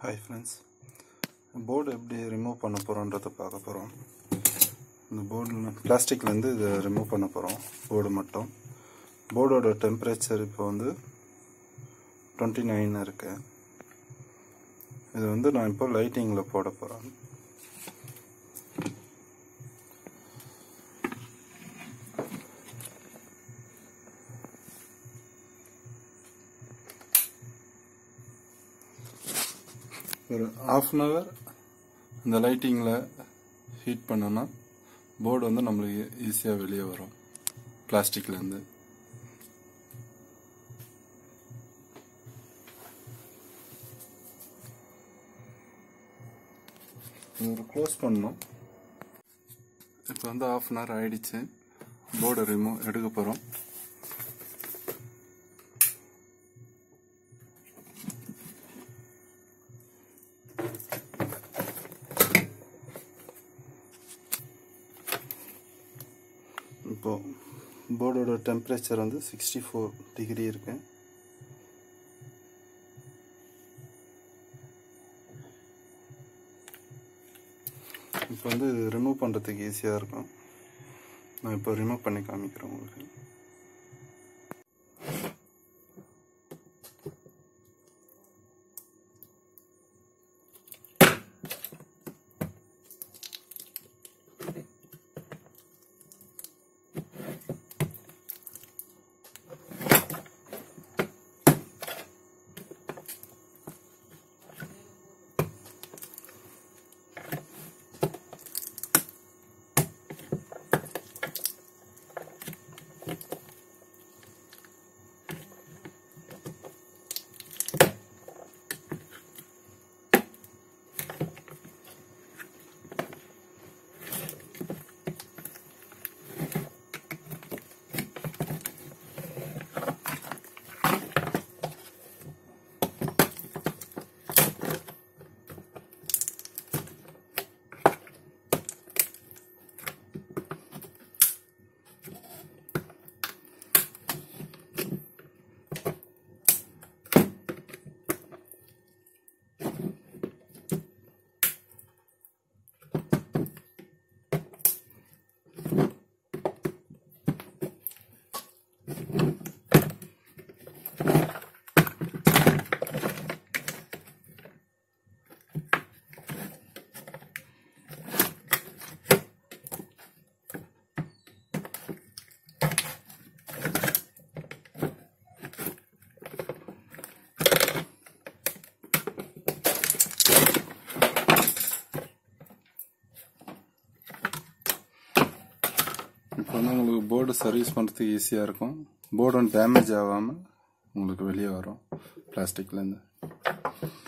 hi friends board எப்படி remove பண்ண போகிறோன்றத பார்க்க போகிறோம் இந்த போர்டில் பிளாஸ்டிக்லேருந்து இதை ரிமூவ் பண்ண போகிறோம் போர்டு மட்டும் போர்டோட டெம்பரேச்சர் இப்போ வந்து டுவெண்ட்டி நைன் இருக்கு இது வந்து நான் இப்போ லைட்டிங்கில் போட போகிறேன் ஒரு ஆஃப் அன் ஹவர் இந்த லைட்டிங்கில் ஹீட் பண்ணோன்னா போர்டு வந்து நம்மளுக்கு ஈஸியாக வெளியே வரும் பிளாஸ்டிக்லேருந்து ஒரு க்ளோஸ் பண்ணோம் இப்போ வந்து ஆஃப் அன் ஹவர் ஆயிடுச்சு போர்டை ரிமூவ் எடுக்க போகிறோம் இப்போ போர்டோட டெம்பரேச்சர் வந்து சிக்ஸ்டி ஃபோர் டிகிரி இருக்கு இப்போ வந்து ரிமூவ் பண்ணுறதுக்கு ஈஸியாக இருக்கும் நான் இப்போ ரிமூவ் பண்ணி காமிக்கிறேன் உங்களுக்கு இப்போ வந்து உங்களுக்கு போர்டு சர்வீஸ் பண்ணுறதுக்கு ஈஸியாக இருக்கும் போர்டு வந்து டேமேஜ் ஆகாமல் உங்களுக்கு வெளியே வரும் பிளாஸ்டிக்லேருந்து